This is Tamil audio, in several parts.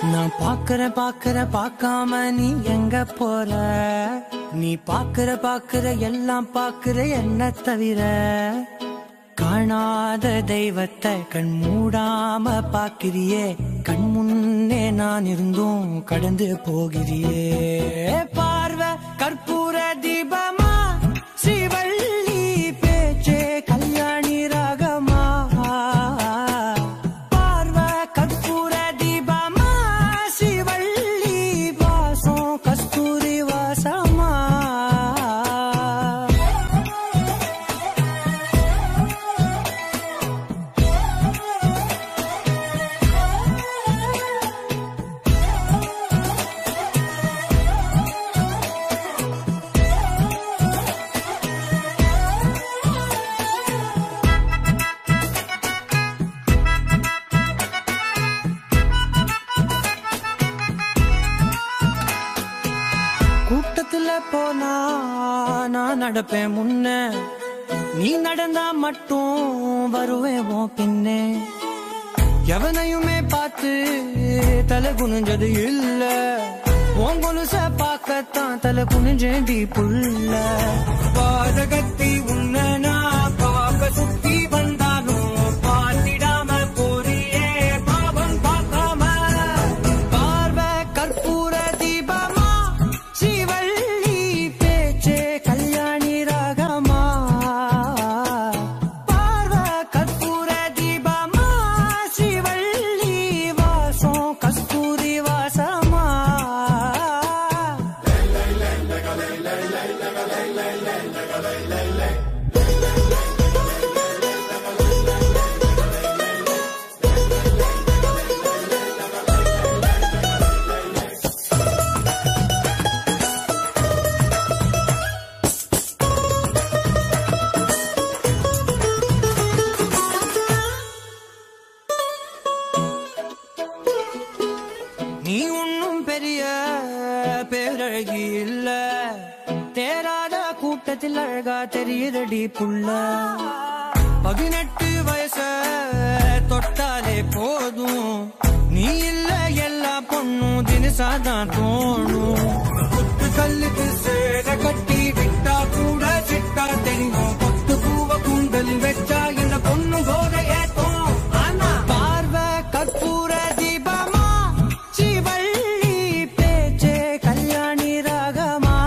நான் பாக்குற பாக்குற பார்க்காம நீ எங்க போற நீ பாக்குற பாக்குற எல்லாம் பாக்குற என்ன தவிர காணாத தெய்வத்தை கண் மூடாம பாக்கிறியே கண் முன்னே நான் இருந்தும் கடந்து போகிறியே பார்வை கற்பூர தீபமா ஸ்ரீவள்ளி பேச்சே கல்யாணி ராகமா பார்வை கற்பூர தீபமா ஸ்ரீவள்ளி வாசம் கஸ்தூரி வாசமா கூட்டத்துல போனா நான் நடப்பேன் முன்ன நீ நடந்தா மட்டும் வருவேன் உன் பின்னே எவனையுமே பார்த்து தலை குனிஞ்சது இல்ல உன் கொலுச பார்க்கத்தான் தலை குனிஞ்சேண்டி புள்ள பாதகத்தி உன்ன நான் பார்க்க சுத்தி வந்தாலும் பார்த்திடாம போறியே பாவம் பார்க்காம பார்வை கற்பூர தீபமா ஸ்ரீவள்ளி பேச்சே கல்யாணி ராகமா பார்வை கற்பூர தீபமா ஸ்ரீவள்ளி வாசம் கஸ்தூரி வாசமா நீ ஒன்னும் பெரிய பேரழகி இல்ல தேராத கூட்டத்தில் அழகா தெரியுதடி புள்ள பதினெட்டு வயச தொட்டாலே போதும் நீ இல்ல எல்லா பொண்ணும் தினசாதான் தோணும் குத்து கல்லுக்கு சேர கட்டி விட்டா கூட சிட்டா தெரியும் கொத்து பூவ கூந்தல் வச்சா இந்த பொண்ணு போத ஏத்தோம் ஆனா பார்வை கற்பூர தீபமா சிவள்ளி பேச்சே கல்யாணி ராகமா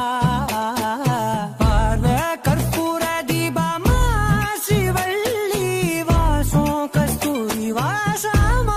பார்வை கற்பூர தீபமா சிவள்ளி வாசம் கஸ்தூரி வாசமா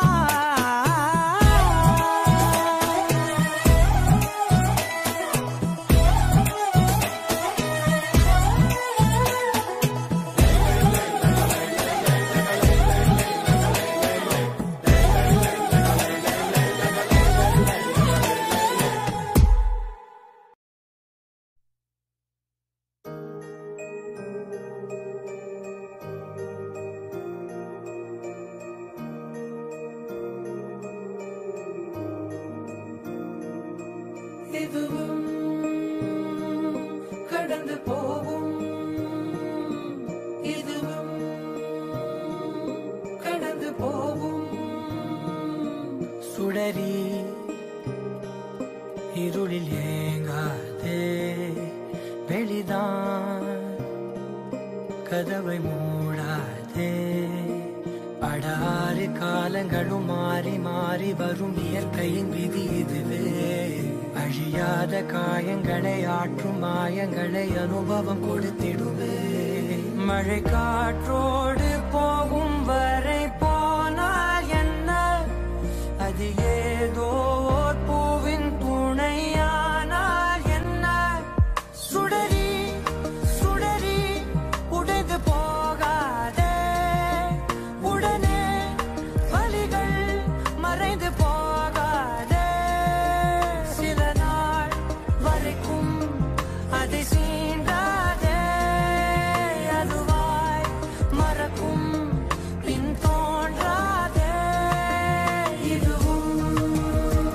இதுவும் கடந்து போகும் இதுவும் கடந்து போகும் சுடரி இருளில் ஏங்காதே வெளிதான் கதவை மூடாதே படாறு காலங்களும் மாறி மாறி வரும் இயற்கையின் விதி இதுவே அழியாத காயங்களை ஆற்றும் மாயங்களை அனுபவம் கொடுத்திடுவே மழை காற்றோடு போகும் வரை போனால் என்ன அது ஏதோ ஓர் பூவின் துணையானால் என்ன சுடரி சுடரி உடைந்து போகாதே உடனே வலிகள் மறைந்து போகாதே சில நாள் வரைக்கும் அதை சீண்டாதே அதுவாய் மறக்கும் பின் தோன்றாதே இதுவும்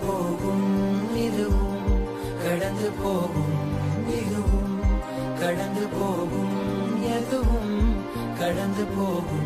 போகும் இதுவும் கடந்து போகும் இதுவும் கடந்து போகும் எதுவும் கடந்து போகும்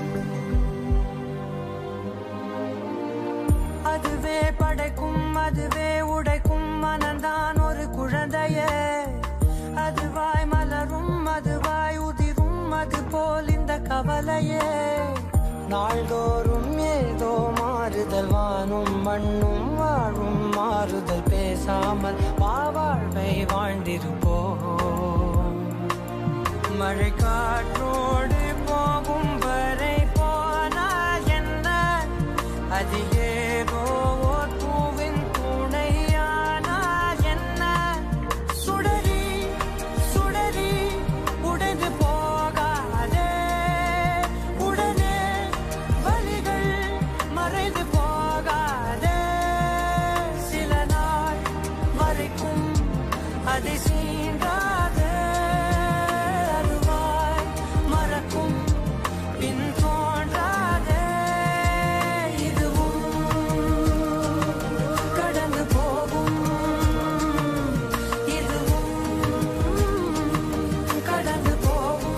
அதுவே படைக்கும் அதுவே உடைக்கும் மனந்தான் ஒரு குழந்தையே அதுவாய் மலரும் அதுவாய் உதிரும் அது போல் இந்த கவலையே நாள்தோறும் ஏதோ மாறுதல் வானும் மண்ணும் வாழும் மாறுதல் பேசாமல் வாழ்வை வாழ்ந்திருப்போம் மழை காற்றோடு போகும் வரை போனால் என்ன அது ஏதோ ஓர் பூவின் துணையானால் என்ன சுடரி சுடரி உடைந்து போகாதே உடனே வலிகள் மறைந்து போகாதே சில நாள் வரைக்கும் அதை சீண்டாதே அருவாய் மறக்கும் பின் தோன்றாதே இதுவும் கடந்து போகும் இதுவும் கடந்து போகும்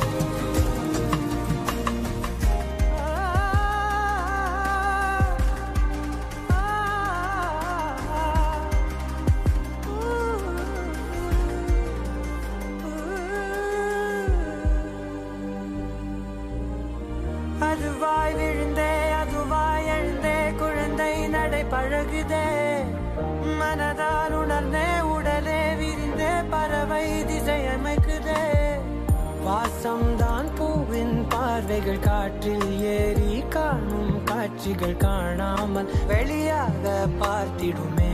அதுவாய் விழுந்தே அதுவாய் எழுந்தே குழந்தை நடை பழகுதே மனதால் உணர்ந்தே உடலே விரிந்தே பறவை திசை அமைக்குதே வாசம்தான் பூவின் பார்வைகள் காற்றில் ஏறி காணும் காட்சிகள் காணாமல் வெளியாக பார்த்திடுமே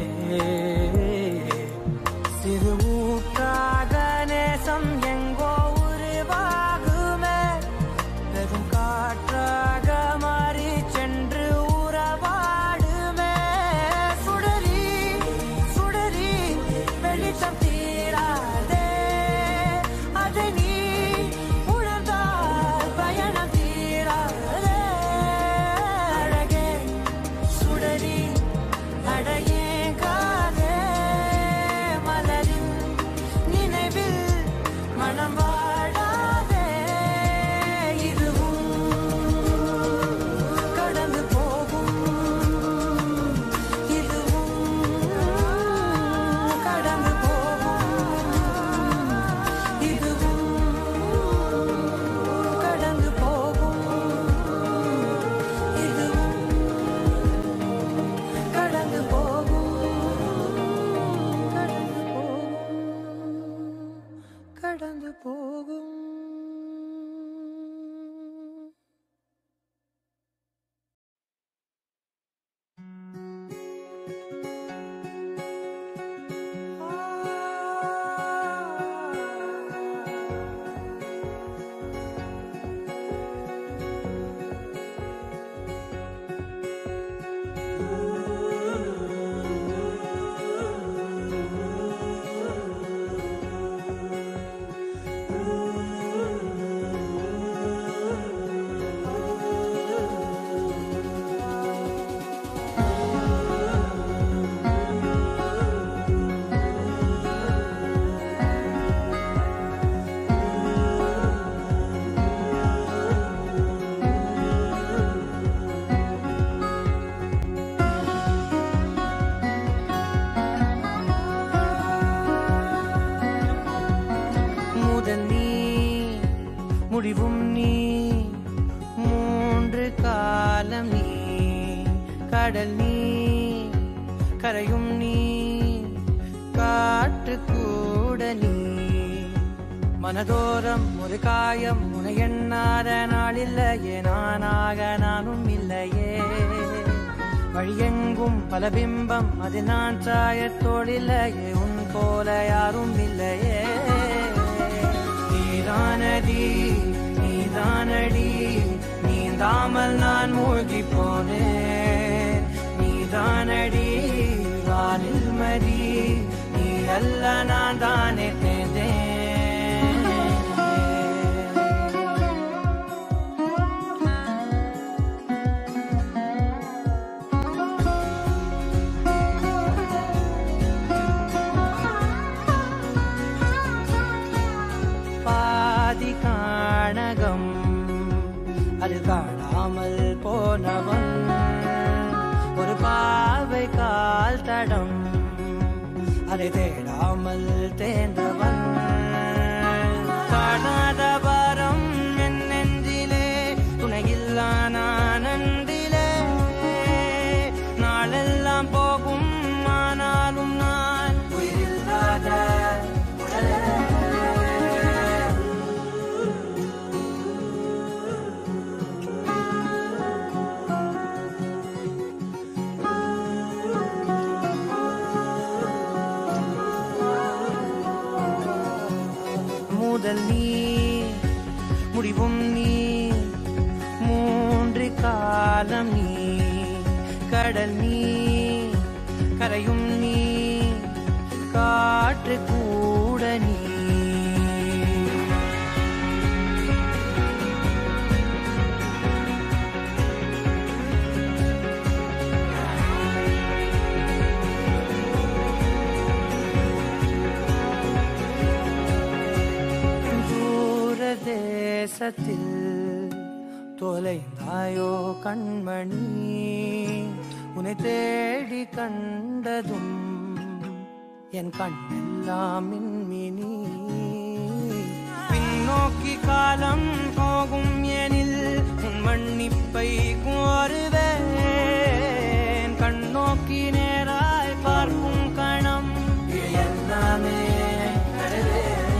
சிறு ஊற்றாக நேசம் எங்கோ உருவாகுமே பெரும் காற்றாக மாறி சென்று உறவாடுமே சுடரி சுடரி வெளிச்சம் தீராதே அதை நீ உணர்ந்தால் பயணம் தீராதே அழகே சுடரி அடையேங்காதே மலரின் நினைவில் மனம் வாடாதே இதுவும் கடந்து போகும் இதுவும் கடந்து போகும் இதுவும் கடந்து போகும் இதுவும் கடந்து போகும் கடந்து போகும் கடந்து போகும் முதல் நீ முடிவும் நீ மூன்று காலம் நீ கடல் நீ கரையும் நீ காற்று கூட நீ மனதோரம் ஒரு காயம் உனை எண்ணாத நாளில்லையே நானாக நானும் இல்லையே வழியெங்கும் பல பிம்பம் அது நான் சாயத்தோளில்லையே உன் போல யாரும் இல்லையே நீதானடி நீதானடி நீந்தாமல் நான் மூழ்கி போனேன் நீதானடி வானில் மதி நீ அல்ல நான் தானே தேர்ந்தேன் அதை தேடாமல் தேர்ந்தவன் காணாத வாரம் என் நெஞ்சிலே துணையில்லா நான் அன்றிலே நாளெல்லாம் போகும் ஆனாலும் நான் உயிரில்லாத உடலே முதல் நீ முடிவும் நீ மூன்று காலம் நீ கடல் நீ கரையும் நீ காற்று கூட நீ தூர தேசத்தில் தொலைந்தாயோ கண்மணி உன்னை தேடி கண்டதும் என் கண்ணெல்லாம் மின்மினி பின்னோக்கி காலம் போகும் எனில் உன் மன்னிப்பை கோருவேன் கண்ணோக்கி நேராய் பார்க்கும் கணம் இது எல்லாமே கடவே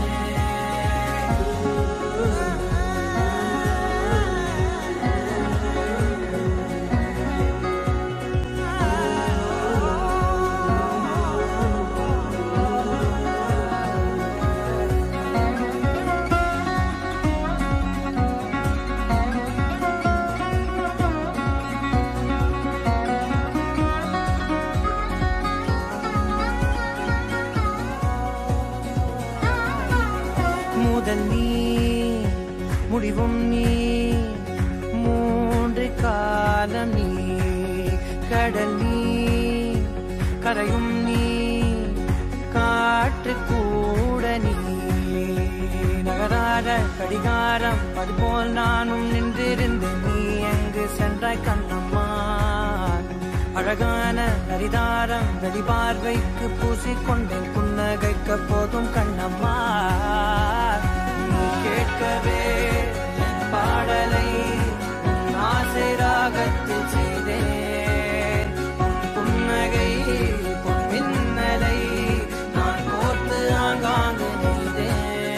முதல் நீ முடிவும் நீ மூன்று காலம் நீ கடல் நீ கரையும் நீ காற்று கூட நீ நகராத கடிகாரம் அதுபோல் நானும் நின்றிருந்தேன் நீ எங்கு சென்றாய் கண்ணம்மா அழகான நரிதாரம் வெளிபார்வைக்கு பூசிக்கொண்டேன் புன்னகைக்க போதும் கண்ணம்மா நீ கேட்கவே என் பாடலை உன் ஆசை ராகத்தில் செய்தேன் உன் புன்னகை பொன் மின்னலை நான் கோர்த்து ஆங்காங்கு நெய்தேன்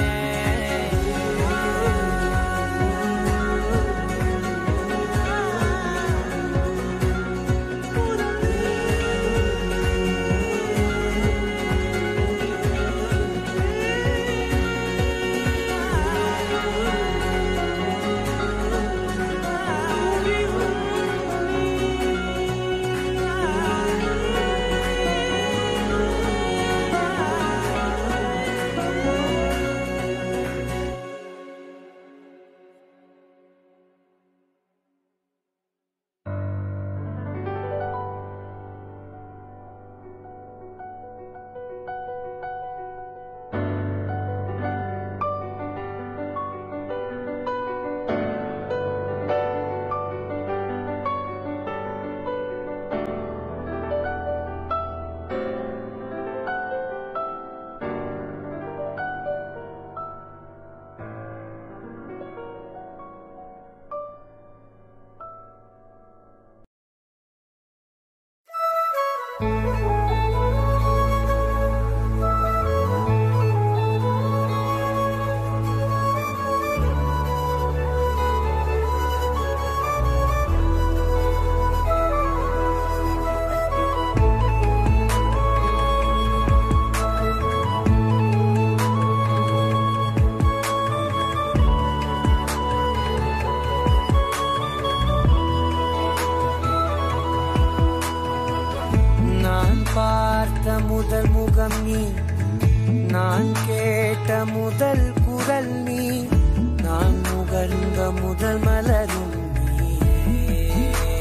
நான் பார்த்த முதல் முகம் நீ நான் கேட்ட முதல் குரல் நீ நான் முகர்ந்த முதல் மலரும் நீயே.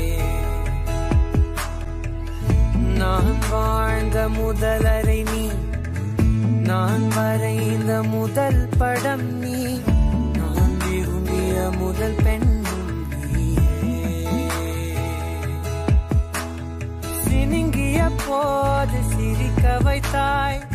நான் வாழ்ந்த முதல் அறை நீ நான் வரைந்த முதல் படம் நீ நான் விரும்பிய முதல் பெண்ணும் நீயே. சினுங்கிய போது சிரிக்க வைத்தாய்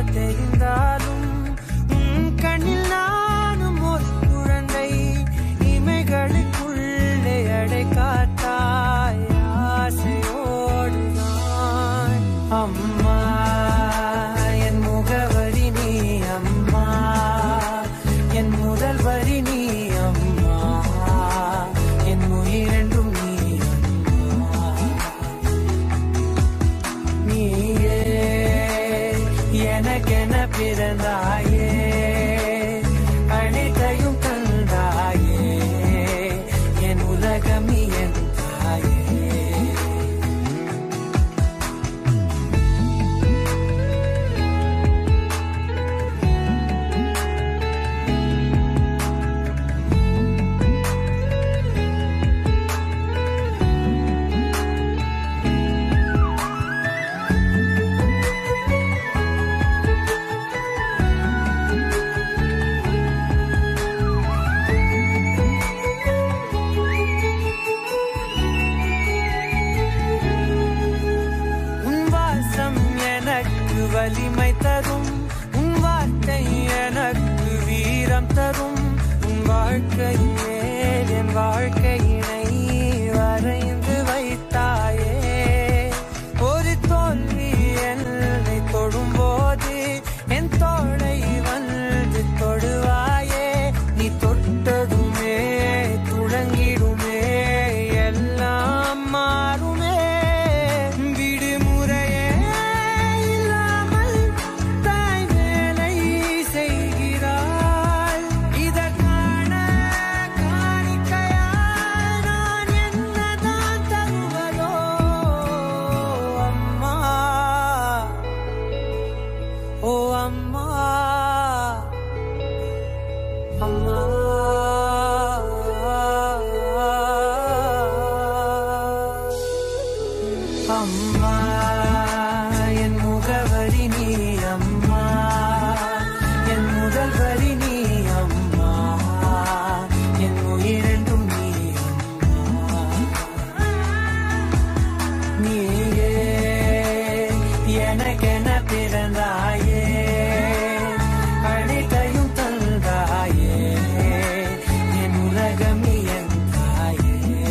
தெரிந்தாலும் உன் கண்ணில் நானும் ஒரு குழந்தை இமைகளுக்குள்ளே அடை காத்தாய் ஆசையோடு நான் அம்மா என் முகவரி நீ அம்மா என் முதல் வரி நீ அம்மா என் உயிரென்றும் நீ அம்மா நீயே எனக்கென பிறந்தாயே அனைத்தையும் தந்தாயே என் உலகம் நீ என் தாயே உன் வாசம் எனக்கு வலிமை தரும் உன் வார்த்தை எனக்கு வீரம் தரும் உன் வாழ்க்கை மேல் என் வாழ்க்கையினை வரைந்து வைத்தாயே ஒரு தோல்வி என்னை தொடும்போது என் தோளை வந்து தொடுவாயே நீ தொட்டதுமே தொடங்கிடுமே எல்லாம் மாறுமே விடுமுறையே இல்லாமல் தாய் வேலை செய்கிறாள் இதற்கான காணிக்கையாய் நான் என்னதான் தருவதோ அம்மா ஓ அம்மா அம்மா அம்மா என் முகவரி நீ அம்மா என் முதல் வரி நீ அம்மா என் உயிரென்றும் நீ அம்மா நீயே எனக்கென பிறந்தாயே அனைத்தையும் தந்தாயே என் உலகம் நீ என் தாயே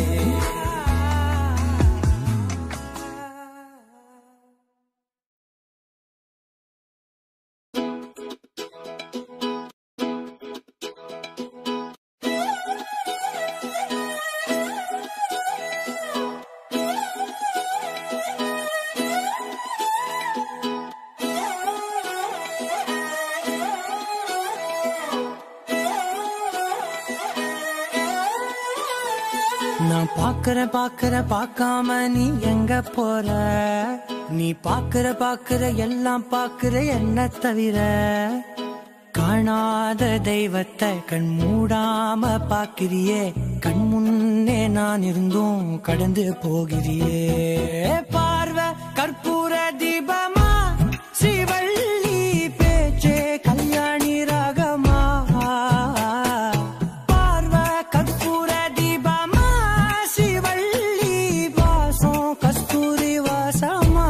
நான் பாக்குற பாக்குற பார்க்காம நீ எங்க போற நீ பாக்குற பாக்குற எல்லாம் பாக்குற என்ன தவிர காணாத தெய்வத்தை கண் மூடாம பாக்கிறியே கண் முன்னே நான் இருந்தும் கடந்து போகிறியே பார்வை கற்பூர தீபமா ஸ்ரீவள்ளி பேச்சே கல்யாணி ராகமா பார்வை கற்பூர தீபமா ஸ்ரீவள்ளி வாசம் கஸ்தூரி வாசமா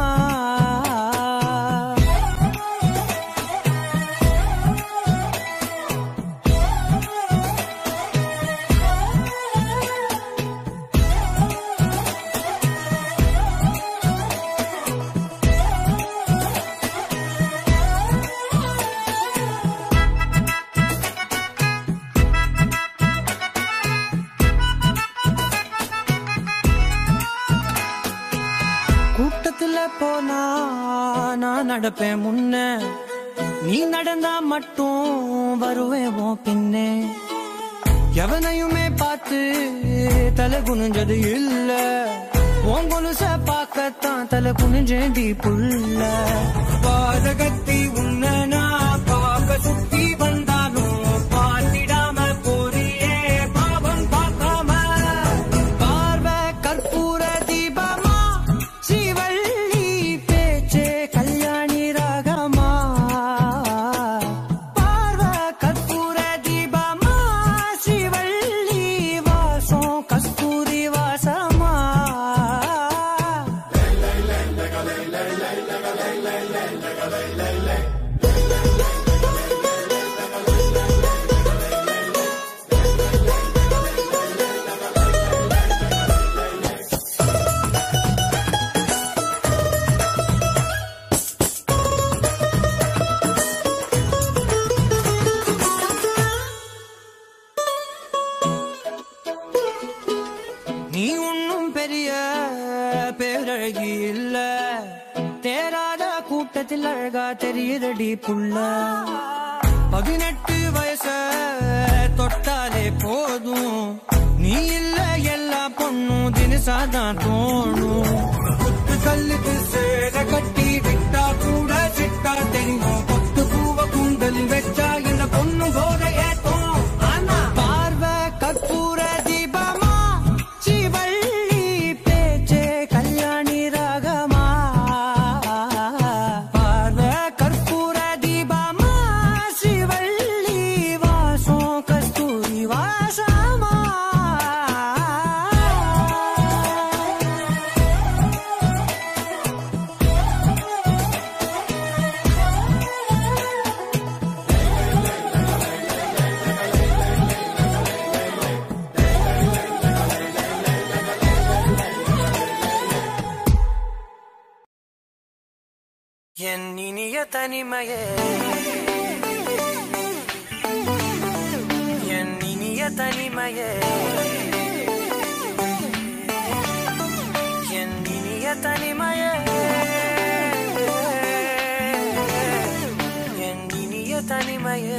கூட்டத்துல போனா நான் நடப்பேன் முன்ன நீ நடந்தா மட்டும் வருவேன் உன் பின்னே எவனையுமே பார்த்து தலை குனிஞ்சது இல்ல உன் கொலுச பார்க்கத்தான் தலை குனிஞ்சேண்டி புள்ள பாதகத்தி உன்ன நான் பார்க்க சுத்தி வந்தாலும் பார்த்திடாம போறியே பாவம் பார்க்காம பார்வை கற்பூர தீபமா ஸ்ரீவள்ளி பேச்சே கல்யாணி ராகமா பார்வை கற்பூர தீபமா ஸ்ரீவள்ளி வாசம் கஸ்தூரி வாசமா புள்ள பதினெட்டு வயச தொட்டாலே போதும் நீ இல்ல எல்லா பொண்ணும் தினசாதான் தோணும் குத்து கல்லுக்கு சேர கட்டி விட்டா கூட சிட்டா தெரியும் கொத்து பூவ கூந்தல் வச்சா இந்த பொண்ணு போத ஏத்தோம் ஆனா பார்வை கற்பூர தீபமா சிவள்ளி பேச்சே கல்யாணி ராகமா பார்வை கற்பூர தீபமா சிவள்ளி வாசம் கஸ்தூரி வாசமா என் இனிய தனிமையே என் இனிய தனிமையே என் இனிய தனிமையே என் இனிய தனிமையே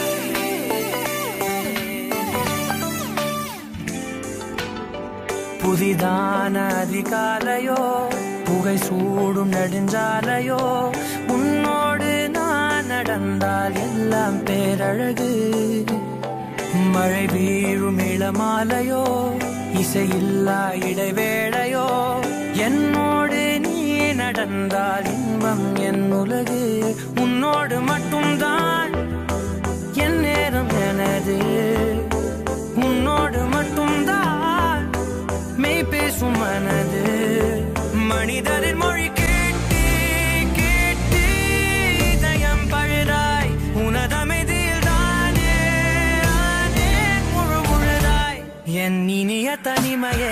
புதிதான அதிகாலையோ புகை சூடும் நெடுஞ்சாலையோ உன்னோடு நான் நடந்தால் எல்லாம் பேரழகு மழை வீழும் இளமாலையோ இசையில்லா இடைவேளையோ என்னோடு நீ நடந்தால் இன்பம் என் உலகு உன்னோடு மட்டும்தான் என் நேரம் எனது உன்னோடு மட்டும்தான் மெய் பேசும் மனது மனிதரின் மொழி கேட்டு கேட்டு இதயம் பழுதாய் உனதமைதியில் தானே ஆனே முழு முழுதாய் என் இனிய தனிமையே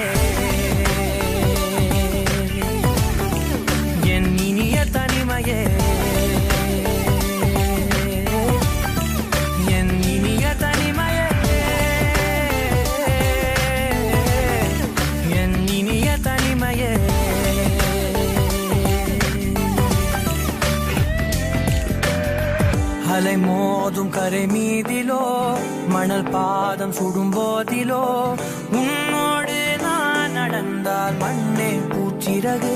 என் இனிய தனிமையே என் இனிய தனிமையே என் இனிய தனிமையே அலை மோதும் கரை மீதிலோ மணல் பாதம் சுடும் போதிலோ உன்னோடு நான் நடந்தால் மண்ணே பூச்சிறகு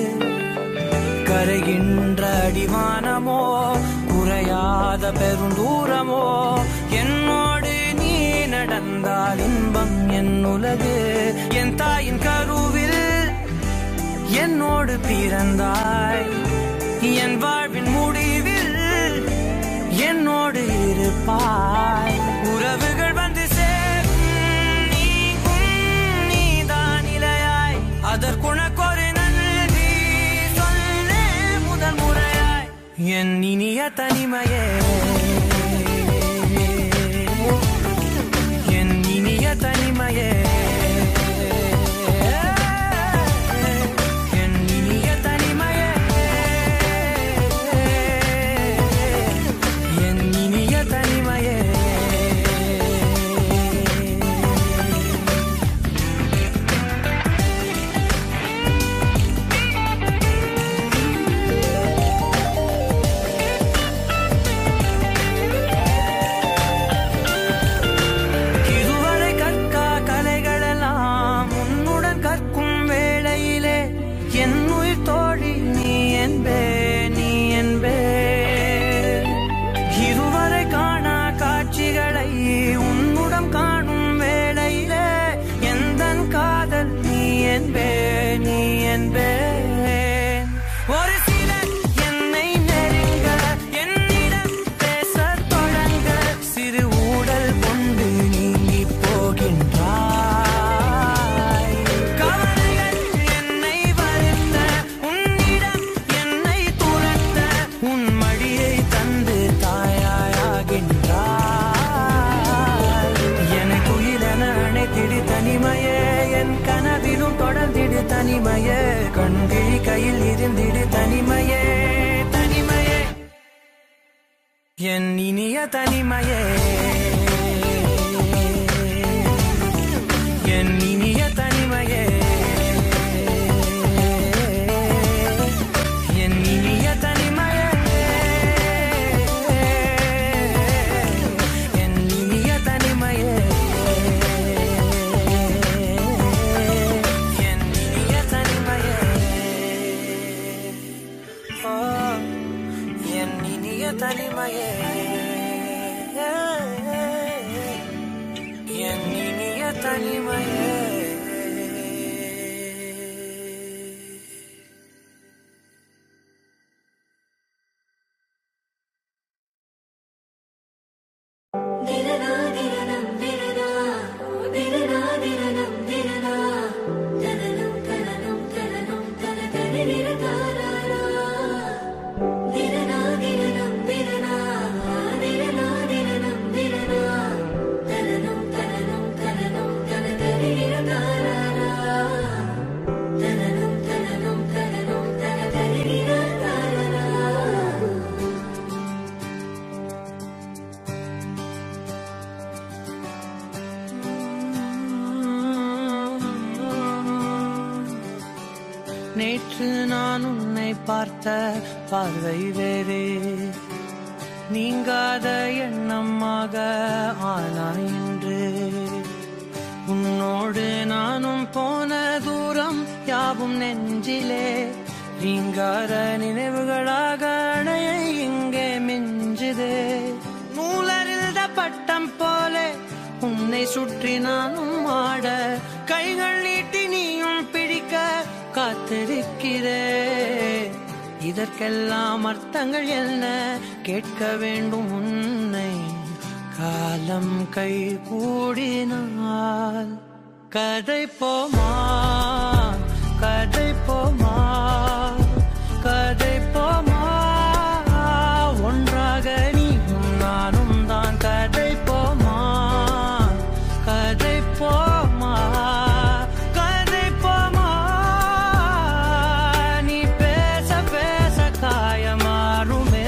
கரைகின்ற அடிவானமோ குறையாத பெருந்தூரமோ என்னோடு நீ நடந்தால் இன்பம் என் உலகு என் தாயின் கருவில் என்னோடு பிறந்தாய் என் வாழ்வின் முடிவில் என்னோடு இருப்பாய் உறவுகள் வந்து சேரும் நீங்கும் நீதான் இலையாய் அதற்குணக்கொரு நன்றி சொல்லே முதல் முறையாய் என் இனிய தனிமையே என் இனிய தனிமையே என் இனிய தனிமையே என் இனிய தனிமையே இதுவரை கற்கா கலைகளெல்லாம் உன்னுடன் கற்கும் வேளையிலே என் உயிர் தோழி நீ என்பே நீ என்பே இதுவரை காணா காட்சிகளை உன்னுடன் காணும் வேளையிலே எந்தன் காதல் நீ என்பே நீ என்பே ஒரு சிலர் என்னை நெருங்க என்னிடம் பேசத் தொடங்க சிறு ஊடல் கொண்டு நீங்கி போகின்றாய் கவலைகள் என்னை வருத்த உன்னிடம் என்னை துரத்த உன் மடியை தந்து தாயாயாகின்றாய் எனக்கு உயிரென அணைத்திடு தனிமையே என் கனவிலும் தொடர்ந்திடு தனிமையே கண்கிழி கையில் இருந்திடு தனிமையே தனிமையே என் இனிய தனிமையே என் இனிய தனிமையே என் இனிய தனிமையே தனிமையே திரனா திரனம் திரனா திரனா திரனம் திரனா தனனம் தனனம் தனனம் தன தனிர தாராரா திரனா திரனம் திரனா திரனா திரனம் திரனா தனனம் தனனம் தனனம் தன தனிர தாராரா தனனம் தனனம் தனனம் தன தனிர தாராரா நேற்று நான் உன்னை பார்த்த பார்வை வேறே நீங்காத எண்ணமாக ஆனாய் என்று உன்னோடு நானும் போன தூரம் யாவும் நெஞ்சிலே நீங்காத நினைவுகளாக அணைய இங்கே மிஞ்சுதே நூலறிந்த பட்டம் போல உன்னை சுற்றி நானும் ஆட கைகள் நீட்டி நீயும் பிடிக்க காத்திருக்கிறே இதற்கெல்லாம் அர்த்தங்கள் என்ன கேட்க வேண்டும் உன்னை காலம் கை கூடினால் கதை போமா கதை போமா கதை போமா ஒன்றாக நீயும் நானும் தான் கதை போமா கதை போமா கதை போமா நீ பேச பேச காயமாறுமே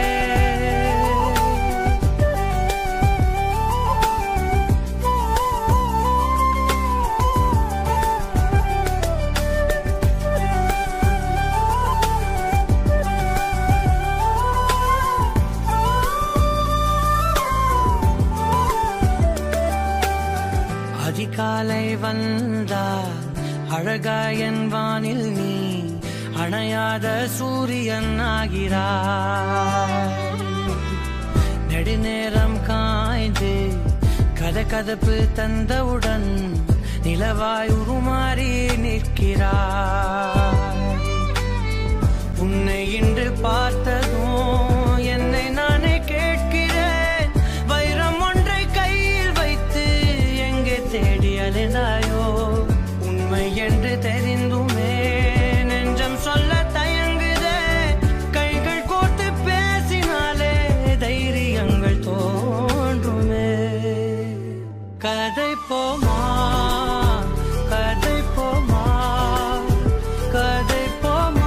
அதிகாலை வந்தால் அழகாயன் வானில் நீ அணையாத சூரியன் ஆகிறாய் நெடுநேரம் காய்ந்து கதகதப்பு தந்தவுடன் நிலவாய் உருமாறி நிற்கிறாய் உன்னை இன்று பார்த்ததும் என்னை நானே கேட்கிறேன் வைரம் ஒன்றை கையில் வைத்து எங்கே தேடி அலைந்தாயோ உண்மை என்று தெரிந்துமே நெஞ்சம் சொல்ல தயங்குதே கைகள் கோர்த்து பேசினாலே தைரியங்கள் தோன்றுமே கதை போமா கதை போமா கதை போமா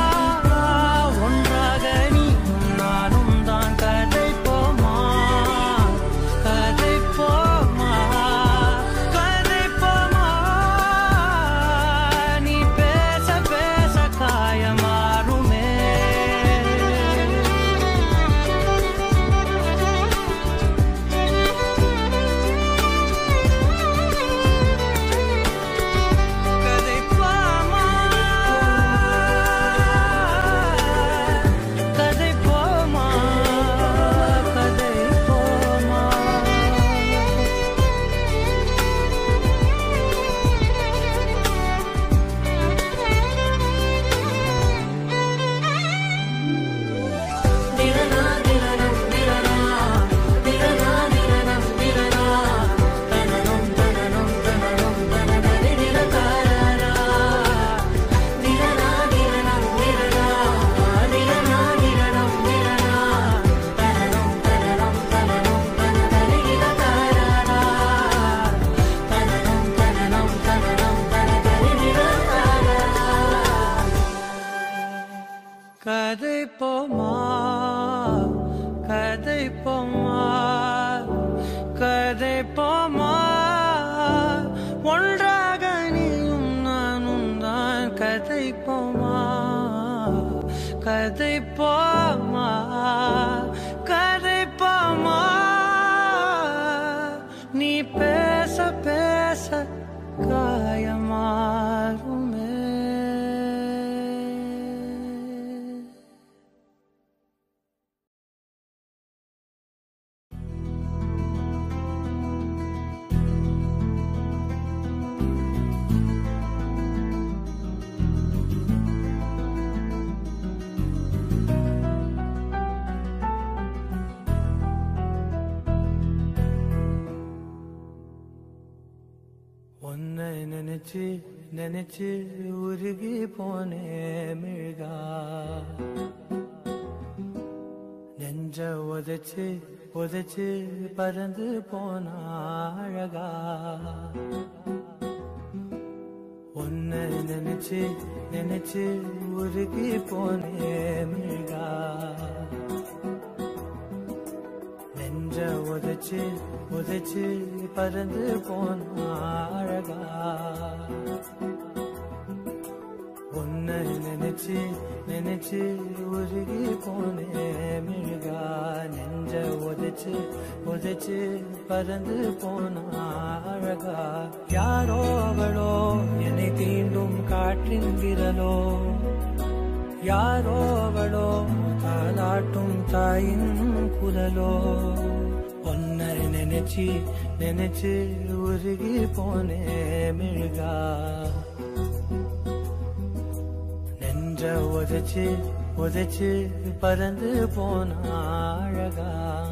ஒன்றாக நீயும் நானும் தான் கதை போமா கதை போமா கதை போமா நீ பேச பேச காயமாறுமே கதை போமா கதை போமா கதை போமா திரனா திரனம் திரனா திரனா திரனம் திரனா தனனம் தனனம் தனனம் தனனரி திரகாரா திரனா திரனம் திரனா திரனா திரனம் திரனா தனனம் தனனம் தனனம் தனனரி திரகாரா தனனம் தனனம் தனனம் தனனரி திரகாரா கதை போமா கதை போமா கதை போமா ஒன்றாக நீயும் நானும் தான் கதை போமா கதை போமா கதை போமா நீ பேச பேச காயமாறுமே நினைச்சு நினைச்சு உருகி போனே மிழ்கா நெஞ்ச உதைச்சு உதைச்சு பறந்து போனா அழகா உன்னை நினைச்சு நினைச்சு உருகி போனே மிழ்கா நெஞ்ச உதைச்சு உதைச்சு பறந்து போனா அழகா உன்னை நினைச்சு நினைச்சு உருகி போனே மிழ்கா நெஞ்ச உதைச்சு உதைச்சு பறந்து போனா அழகா யாரோ அவளோ என்னை தீண்டும் காற்றின் விரலோ யாரோ அவளோ தாலாட்டும் தாயின் குரலோ ஒன்னை நினைச்சு நினைச்சு உருகி போனே மிழ்கா நெஞ்ச உதைச்சு உதைச்சு பறந்து போன அழகா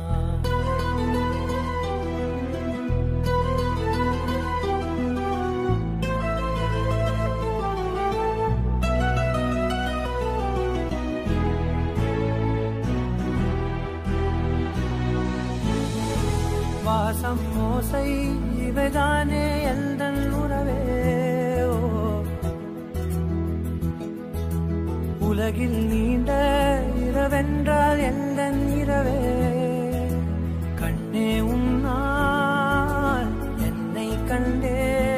வாசம் மோசை இவைதானே எந்தன் உறவே ஓ உலகில் நீண்ட இரவென்றால் எந்தன் இரவே கண்ணே உன்னால் என்னை கண்டே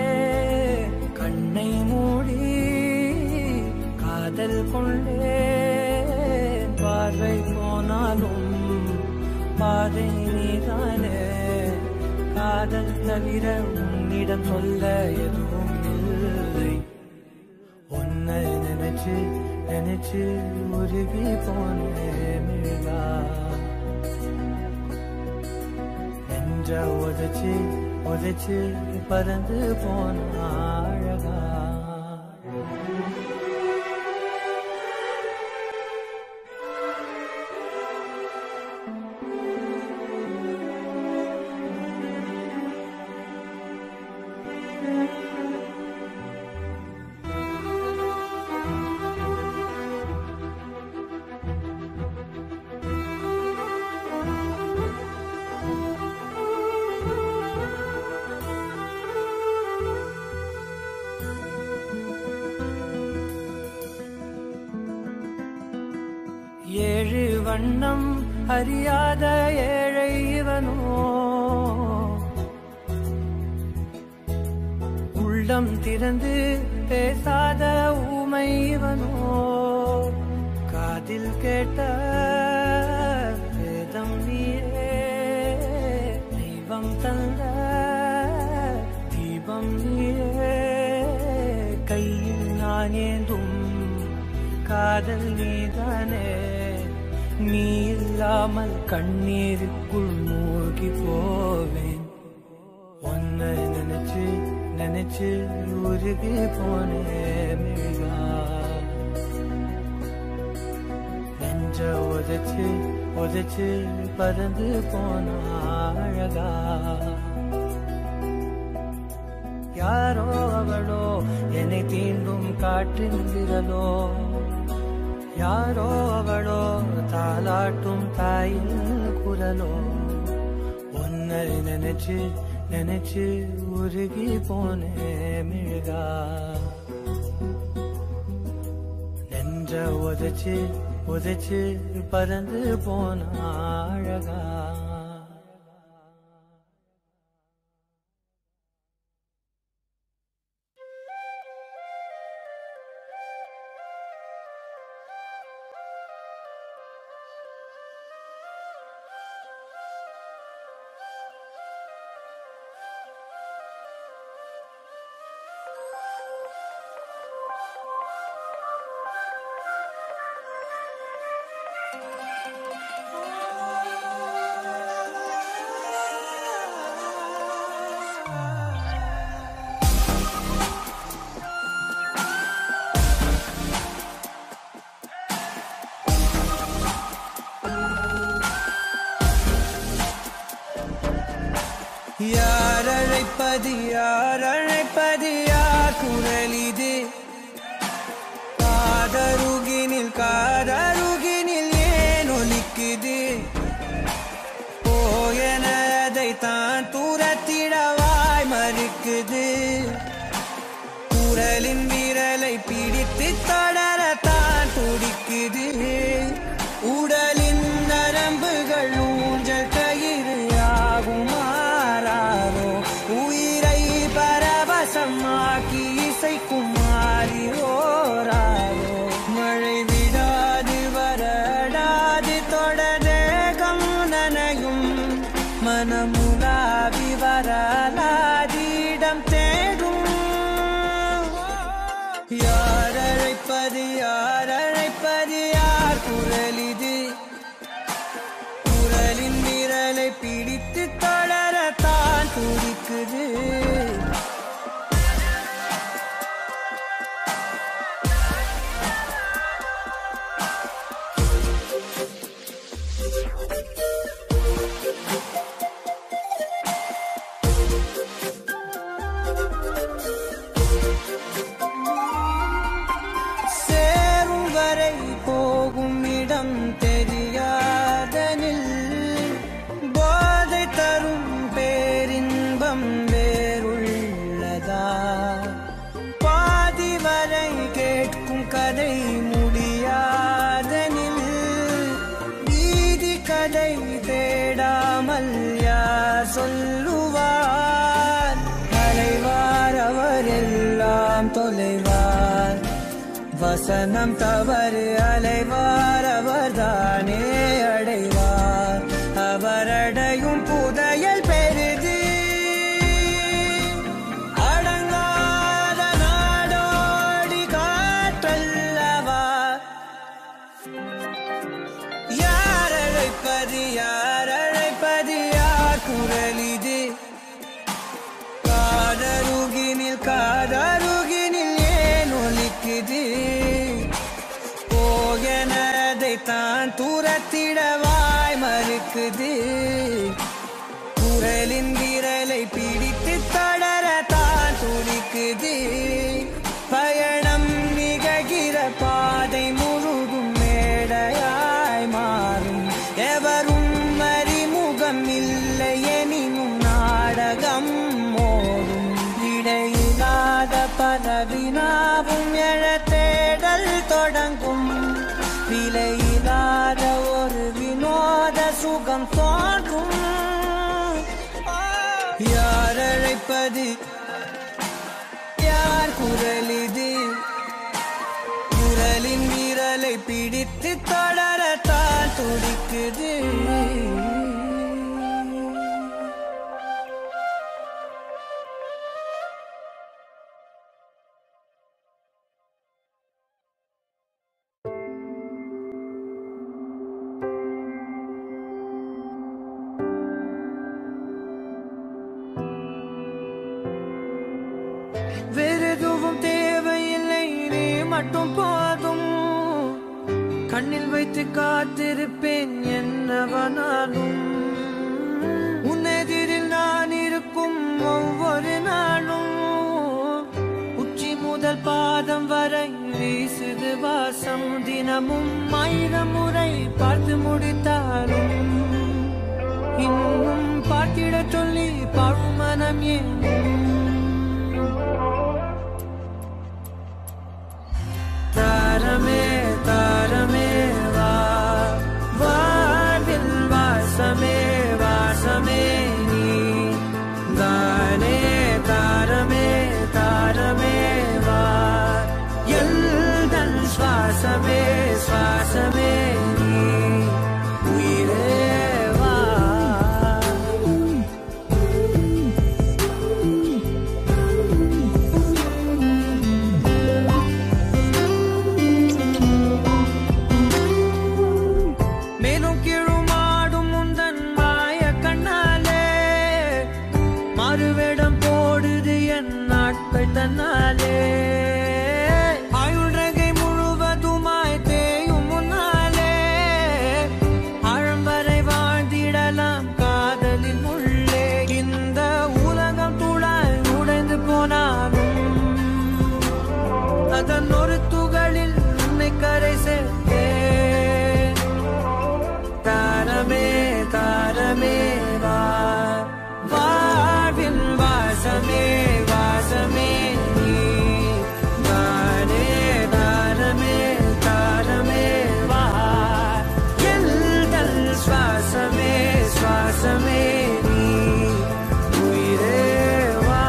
கண்ணை மூடி காதல் கொண்டே பார்வை போனாலும் பாதை நீதானே காதல் தவிர உன்னிடம் சொல்ல எதுவும் இல்லை உன்னை நினைச்சு நினைச்சு உருகி போனே மிழ்கா நெஞ்ச உதைச்சு உதைச்சு பறந்து போன அழகா ஏழு வண்ணம் அறியாத ஏழை இவனோ உள்ளம் திறந்து பேசாத ஊமை இவனோ காதில் கேட்ட வேதம் நீரே தெய்வம் தந்த தீபம் நீரே கையில் நான் ஏந்தும் காதல் நீதானே நீ இல்லாமல் கண்ணீருக்குள் மூழ்கி போவேன் உன்னை நினைச்சு நினைச்சு உருகி போனே மிழ்கா நெஞ்ச உதைச்சு உதைச்சு பறந்து போன அழகா யாரோ அவளோ என்னை தீண்டும் காற்றின் விரலோ யாரோ அவளோ தாலாட்டும் தாயின் குரலோ உன்னை நினைச்சு நினைச்சு உருகி போனே மிழ்கா நெஞ்ச உதைச்சு உதைச்சு பறந்து போன அழகா யார் அழைப்பது யார் அழைப்பது யார் யார் குரல் இது காதருகினில் காதருகினில் ஏன் ஒலிக்குது போயன அதை தான் தூரத்திடவாய் மறுக்குது குரலின் விரலை பிடித்து தொடரத்தான் துடிக்குது உடலின் நரம்புகள் ஊஞ்சல் கயிறு ஆகும் மாறாரோ உயிரை பரவசமாக்கி இசைக்கும் மாறி ஓராரோ மழை விடாது வரடாது தொடரேகம் நனையும் மனமுலாவி வரலாதிடம் தேடும் யார் அழைப்பது யார் அழைப்பது யார் குரல் இது குரலின் விரலை பிடித்து தொடரத்தான் துடிக்குது சேரும் வரை போகும் இடம் தெரியாதனில் போதை தரும் பேரின்பம் வேறுள்ளதா பாதி வரை கேட்கும் கதை முடியாதனில் வீதி கதை தேடாமல் யார் சொல்லுவார் அலைவார் அவர் எல்லாம் தொலைவார் வசனம் தவறு அலைவார் அவர்தானே அடைவார் அவரடையும் புதையல் பெரிது அடங்காத நாடோடி காற்றல்லவா யார் அழைப்பது யார் அழைப்பது யார் குரல் இது காதருகினில் காதருகினில் ஏன் ஒலிக்குது போகனதை தான் தூரத்திடவாய் மறுக்குது குரலின் விரலை பிடித்து தொடர தான் துடிக்குது பயணம் நிகழ்கிற பாதை முழுதும் மேடையாய் மாறும் எவரும் அறிமுகம் இல்லை எனினும் நாடகம் ஓடும் இடையில்லாத பல வினாவும் எழ தேடல் தொடங்கும் விலையில்லாத ஒரு வினோத சுகம் தோன்றும் யார் அழைப்பது யார் குரல் இது குரலின் விரலை பிடித்து தொடரத்தான் துடிக்குது வேறெதுவும் தேவையில்லை நீ மட்டும் போதும் கண்ணில் வைத்து காத்திருப்பேன் என்னவனாலும் உன்னெதிரில் நான் இருக்கும் ஒவ்வொரு நாளும் உச்சி முதல் பாதம் வரை வீசுது வாசம் தினமும் ஆயிரம் முறை பார்த்து முடித்தாலும் இன்னும் பார்த்திட சொல்லி பழுமனம் ஏனும் தாரமே தாரமே வா வாழ்வில் வாசமே வாசமே நீ தானே தாரமே தாரமே வா எல்தன் சுவாசமே சுவாசமே நீ உயிரே வா மேலும் கீழுமாடும் முந்தன் மாய கண்ணாலே மாறுவேடம் போடுது என் நாட்கள் தன்னாலே ஆயுள் ரகை முழுவதுமாய் தேயும் முன்னாலே ஆழம் வரை வாழ்ந்திடலாம் காதலின் உள்ளே இந்த உலகம் துளாய் உடைந்து போனாலும் வாசமே வா வாழ்வின் வாசமே வாசமே நீ தானே தாரமே தாரமே வா எல்தல் சுவாசமே சுவாசமே நீ உயிரே வா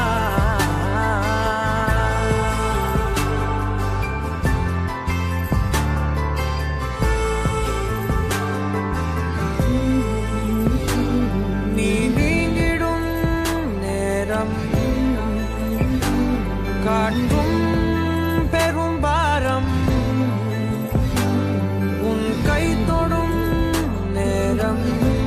நீ நீங்கிடும் நேரம் காட்டும் பெரும் பாரம் உன் கை தொடும் நேரம்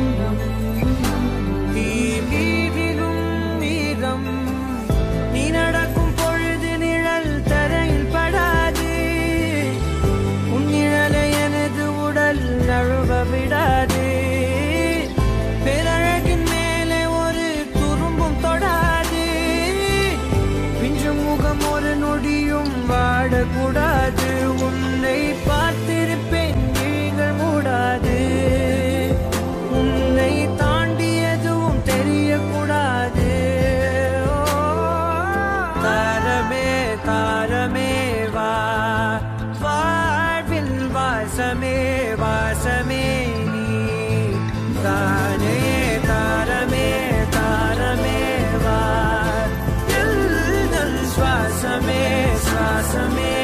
தீ மீதிலும் வீரம் நீ நடக்கும் பொழுது நிழல் தரையில் படாது உன் நிழலை எனது உடல் நழுவ விடாது பேரழகின் மேலே ஒரு துரும்பும் தொடாது பிஞ்சு முகம் ஒரு நொடியும் வாடக்கூடாது உன்னை பார்த்திருப்பேன் விழிகள் மூடாது உன்னை தாண்டி எதுவும் தெரியக்கூடாது ஓ, தாரமே தாரமே வா வாழ்வில் வாசமே வாசமே நீ தானே தாரமே தாரமே வா எல்தல் சுவாசமே சுவாசமே